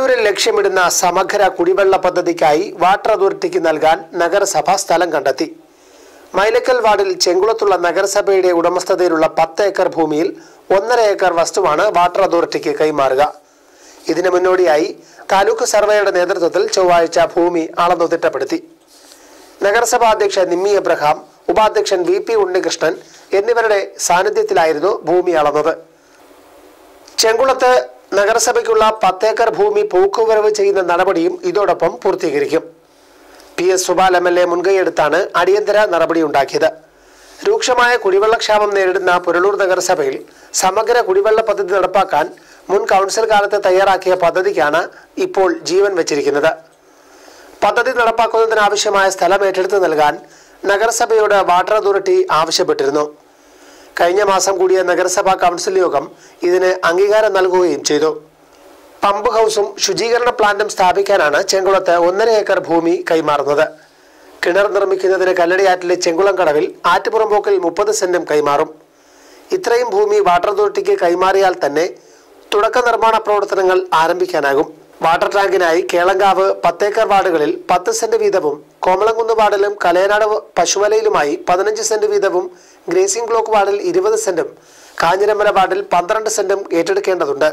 പുനലൂരിൽ ലക്ഷ്യമിടുന്ന സമഗ്ര കുടിവെള്ള പദ്ധതിക്കായി വാട്ടർ അതോറിറ്റിക്ക് നൽകാൻ നഗരസഭ സ്ഥലം കണ്ടെത്തി മൈലക്കൽ വാർഡിൽ ചെങ്കുളത്തുള്ള നഗരസഭയുടെ ഉടമസ്ഥതയിലുള്ള പത്ത് ഏക്കർ ഭൂമിയിൽ ഒന്നര ഏക്കർ വസ്തുവാണ് വാട്ടർ അതോറിറ്റിക്ക് കൈമാറുക ഇതിനു മുന്നോടിയായി താലൂക്ക് സർവേയുടെ നേതൃത്വത്തിൽ ചൊവ്വാഴ്ച ഭൂമി അളന്നു തിട്ടപ്പെടുത്തി നഗരസഭാ അധ്യക്ഷ നിമ്മി എബ്രഹാം ഉപാധ്യക്ഷൻ വി പി ഉണ്ണികൃഷ്ണൻ എന്നിവരുടെ സാന്നിധ്യത്തിലായിരുന്നു ഭൂമി അളന്നത് ചെങ്കുളത്ത് നഗരസഭയ്ക്കുള്ള പത്തേക്കർ ഭൂമി പോക്കുവരവ് ചെയ്യുന്ന നടപടിയും ഇതോടൊപ്പം പൂർത്തീകരിക്കും P S Subal M L A മുൻകൈയെടുത്താണ് അടിയന്തര നടപടിയുണ്ടാക്കിയത് രൂക്ഷമായ കുടിവെള്ളക്ഷാമം നേരിടുന്ന പുരളൂർ നഗരസഭയിൽ സമഗ്ര കുടിവെള്ള പദ്ധതി നടപ്പാക്കാൻ മുൻ കൗൺസിൽ കാലത്ത് തയ്യാറാക്കിയ പദ്ധതിക്കാണ് ഇപ്പോൾ ജീവൻ വെച്ചിരിക്കുന്നത് പദ്ധതി നടപ്പാക്കുന്നതിനാവശ്യമായ സ്ഥലം ഏറ്റെടുത്ത് നൽകാൻ നഗരസഭയോട് വാട്ടർ അതോറിറ്റി ആവശ്യപ്പെട്ടിരുന്നു കഴിഞ്ഞ മാസം കൂടിയ നഗരസഭാ കൗൺസിൽ യോഗം ഇതിന് അംഗീകാരം നൽകുകയും ചെയ്തു പമ്പ് ഹൗസും ശുചീകരണ പ്ലാന്റും സ്ഥാപിക്കാനാണ് ചെങ്കുളത്ത് ഒന്നര ഏക്കർ ഭൂമി കൈമാറുന്നത് കിണർ നിർമ്മിക്കുന്നതിന് കല്ലടിയാറ്റിലെ ചെങ്കുളം കടവിൽ ആറ്റുപുറമ്പോക്കിൽ മുപ്പത് സെന്റും കൈമാറും ഇത്രയും ഭൂമി വാട്ടർ അതോറിറ്റിക്ക് കൈമാറിയാൽ തന്നെ തുടക്ക നിർമ്മാണ പ്രവർത്തനങ്ങൾ ആരംഭിക്കാനാകും വാട്ടർ ടാങ്കിനായി കേളങ്കാവ് പത്തേക്കർ വാർഡുകളിൽ പത്ത് സെന്റ് വീതവും കോമളംകുന്ന് വാർഡിലും കലയനാട് പശുമലയിലുമായി പതിനഞ്ച് സെന്റ് വീതവും ഗ്രേസിംഗ് ബ്ലോക്ക് വാർഡിൽ ഇരുപത് സെന്റും കാഞ്ഞിരമല വാർഡിൽ പന്ത്രണ്ട് സെന്റും ഏറ്റെടുക്കേണ്ടതുണ്ട്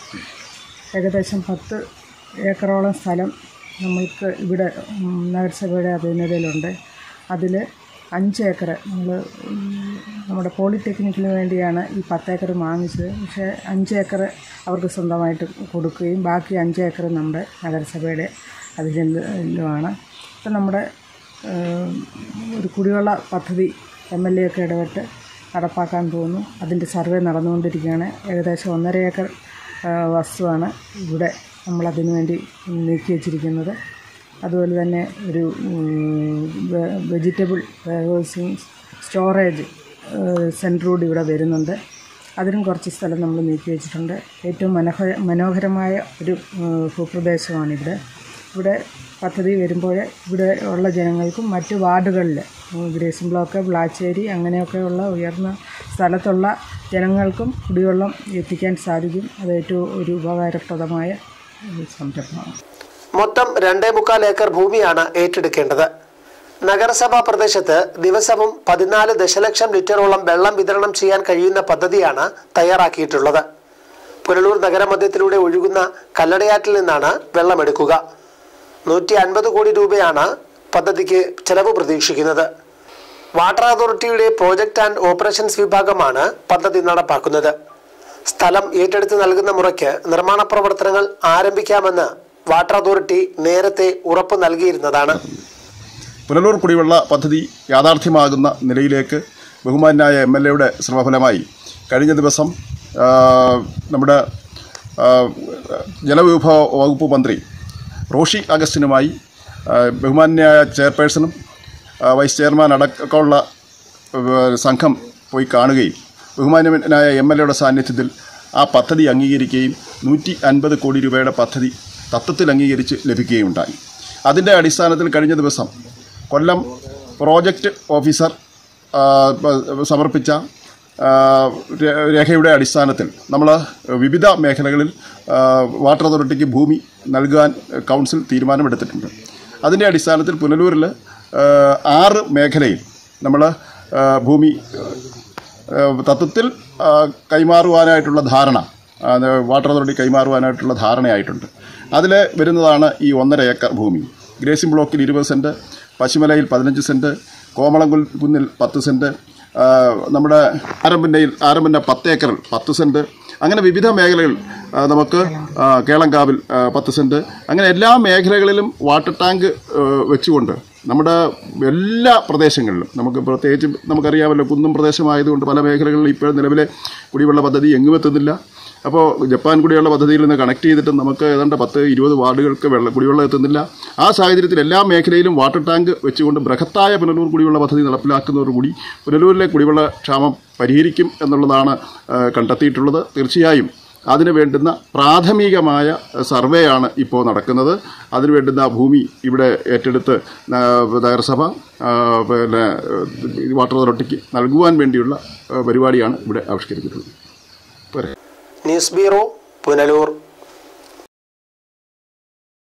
ഏകദേശം പത്ത് ഏക്കറോളം സ്ഥലം നമ്മൾക്ക് ഇവിടെ ഉം, നഗരസഭയുടെ അധീനതയിലുണ്ട് അതിൽ അഞ്ച് ഏക്കർ നമ്മൾ നമ്മുടെ പോളിടെക്നിക്കിന് വേണ്ടിയാണ് ഈ പത്ത് ഏക്കർ വാങ്ങിച്ചത് പക്ഷേ അഞ്ച് ഏക്കർ അവർക്ക് സ്വന്തമായിട്ട് കൊടുക്കുകയും ബാക്കി അഞ്ച് ഏക്കർ നമ്മുടെ നഗരസഭയുടെ അധീനതയിലുമാണ് ഇപ്പം നമ്മുടെ ഏഹ്, ഒരു കുടിവെള്ള പദ്ധതി എം എൽ എ ഒക്കെ ഇടപെട്ട് നടപ്പാക്കാൻ പോകുന്നു അതിൻ്റെ സർവേ നടന്നുകൊണ്ടിരിക്കുകയാണ് ഏകദേശം ഒന്നര ഏക്കർ ആ, വസ്തുവാണ് ഇവിടെ നമ്മളതിനു വേണ്ടി നീക്കി വച്ചിരിക്കുന്നത് അതുപോലെ തന്നെ ഒരു വെജിറ്റബിൾ വെയർഹൗസിങ് സ്റ്റോറേജ് സെൻറ്റർ കൂടി ഇവിടെ വരുന്നുണ്ട് അതിനും കുറച്ച് സ്ഥലം നമ്മൾ നീക്കി വെച്ചിട്ടുണ്ട് ഏറ്റവും മനോഹര മനോഹരമായ ഒരു ഏഹ്, ഭൂപ്രദേശമാണിവിടെ ഇവിടെ പദ്ധതി വരുമ്പോൾ ഇവിടെ ഉള്ള ജനങ്ങൾക്കും മറ്റ് വാർഡുകളിൽ ഗ്രേസിം ബ്ലോക്ക് ബ്ലാച്ചേരി അങ്ങനെയൊക്കെയുള്ള ഉയർന്ന സ്ഥലത്തുള്ള ജനങ്ങൾക്കും കുടിവെള്ളം എത്തിക്കാൻ സാധിക്കും അത് ഏറ്റവും ഒരു ഉപകാരപ്രദമായ ഒരു സംരംഭമാണ് മൊത്തം രണ്ടേ മുക്കാൽ ഏക്കർ ഭൂമിയാണ് ഏറ്റെടുക്കേണ്ടത് നഗരസഭാ പ്രദേശത്ത് ദിവസവും പതിനാല് ദശലക്ഷം ലിറ്ററോളം വെള്ളം വിതരണം ചെയ്യാൻ കഴിയുന്ന പദ്ധതിയാണ് തയ്യാറാക്കിയിട്ടുള്ളത് പുനലൂർ നഗരമധ്യത്തിലൂടെ ഒഴുകുന്ന കല്ലടയാറ്റിൽ നിന്നാണ് വെള്ളമെടുക്കുക നൂറ്റി അൻപത് കോടി രൂപയാണ് പദ്ധതിക്ക് ചെലവ് പ്രതീക്ഷിക്കുന്നത് വാട്ടർ അതോറിറ്റിയുടെ പ്രോജക്റ്റ് ആൻഡ് ഓപ്പറേഷൻസ് വിഭാഗമാണ് പദ്ധതി നടപ്പാക്കുന്നത് സ്ഥലം ഏറ്റെടുത്ത് നൽകുന്ന മുറയ്ക്ക് നിർമ്മാണ പ്രവർത്തനങ്ങൾ ആരംഭിക്കാമെന്ന് വാട്ടർ അതോറിറ്റി നേരത്തെ ഉറപ്പ് നൽകിയിരുന്നതാണ് പുനലൂർ കുടിവെള്ള പദ്ധതി യാഥാർത്ഥ്യമാകുന്ന നിലയിലേക്ക് ബഹുമാനായ എം എൽ എയുടെ ശ്രമഫലമായി കഴിഞ്ഞ ദിവസം ആ, നമ്മുടെ ആ, ജലവിഭവ വകുപ്പ് മന്ത്രി റോഷി അഗസ്റ്റിനുമായി ആ, ബഹുമാന്യായ ചെയർപേഴ്സണും ആ, വൈസ് ചെയർമാൻ അടക്കമുള്ള ആ, സംഘം പോയി കാണുകയും ബഹുമാന്യനായ എം എൽ എയുടെ സാന്നിധ്യത്തിൽ ആ പദ്ധതി അംഗീകരിക്കുകയും നൂറ്റി അൻപത് കോടി രൂപയുടെ പദ്ധതി തത്വത്തിൽ അംഗീകരിച്ച് ലഭിക്കുകയുണ്ടായി അതിൻ്റെ അടിസ്ഥാനത്തിൽ കഴിഞ്ഞ ദിവസം കൊല്ലം പ്രോജക്റ്റ് ഓഫീസർ ആ, പ- സമർപ്പിച്ച ആ, രേ- രേഖയുടെ അടിസ്ഥാനത്തിൽ നമ്മൾ വിവിധ മേഖലകളിൽ ആ, വാട്ടർ അതോറിറ്റിക്ക് ഭൂമി നൽകാൻ കൗൺസിൽ തീരുമാനമെടുത്തിട്ടുണ്ട് അതിൻ്റെ അടിസ്ഥാനത്തിൽ പുനലൂരിൽ ആ, ആറ് മേഖലയിൽ നമ്മൾ ഭൂമി ആ, തത്വത്തിൽ ആ, കൈമാറുവാനായിട്ടുള്ള ധാരണ ആ, വാട്ടർ അതോറിറ്റി കൈമാറുവാനായിട്ടുള്ള ധാരണയായിട്ടുണ്ട് അതിൽ വരുന്നതാണ് ഈ ഒന്നര ഏക്കർ ഭൂമി ഗ്രേസിംഗ് ബ്ലോക്കിൽ ഇരുപത് സെൻറ്റ് പശുമലയിൽ പതിനഞ്ച് സെൻറ്റ് കോമളംകുൽ കുന്നിൽ പത്ത് സെൻറ്റ് ആ, നമ്മുടെ ആരമ്പന്നയിൽ ആരമ്പന്ന പത്ത് ഏക്കറിൽ പത്ത് സെൻറ്റ് അങ്ങനെ വിവിധ മേഖലകൾ ആ, നമുക്ക് ആ, കേളങ്കാവിൽ ആ, പത്ത് സെൻറ്റ് അങ്ങനെ എല്ലാ മേഖലകളിലും വാട്ടർ ടാങ്ക് ആ, വെച്ചുകൊണ്ട് നമ്മുടെ എല്ലാ പ്രദേശങ്ങളിലും നമുക്ക് പ്രത്യേകിച്ച് നമുക്കറിയാമല്ലോ കുന്നും പ്രദേശമായതുകൊണ്ട് പല മേഖലകളിലും ഇപ്പോൾ നിലവിലെ കുടിവെള്ള പദ്ധതി എങ്ങും എത്തുന്നില്ല അപ്പോൾ ജപ്പാൻ കുടിവെള്ള പദ്ധതിയിൽ നിന്ന് കണക്ട് ചെയ്തിട്ട് നമുക്ക് ഏതാണ്ട് പത്ത് ഇരുപത് വാർഡുകൾക്ക് വെള്ളം കുടിവെള്ളം എത്തുന്നില്ല ആ സാഹചര്യത്തിൽ എല്ലാ മേഖലയിലും വാട്ടർ ടാങ്ക് വെച്ചുകൊണ്ട് ബൃഹത്തായ പുനലൂർ കുടിവെള്ള പദ്ധതി നടപ്പിലാക്കുന്നതോടുകൂടി പുനലൂരിലെ കുടിവെള്ള ക്ഷാമം പരിഹരിക്കും എന്നുള്ളതാണ് ആ, കണ്ടെത്തിയിട്ടുള്ളത് തീർച്ചയായും അതിന് വേണ്ടുന്ന പ്രാഥമികമായ സർവേയാണ് ഇപ്പോൾ നടക്കുന്നത് അതിന് വേണ്ടുന്ന ഭൂമി ഇവിടെ ഏറ്റെടുത്ത് ആ, നഗരസഭ ആ, പിന്നെ വാട്ടർ അതോറിറ്റിക്ക് നൽകുവാൻ വേണ്ടിയുള്ള ആ, പരിപാടിയാണ് ഇവിടെ ആവിഷ്കരിച്ചിട്ടുള്ളത് പോരെ ന്യൂസ് ബ്യൂറോ പുനലൂർ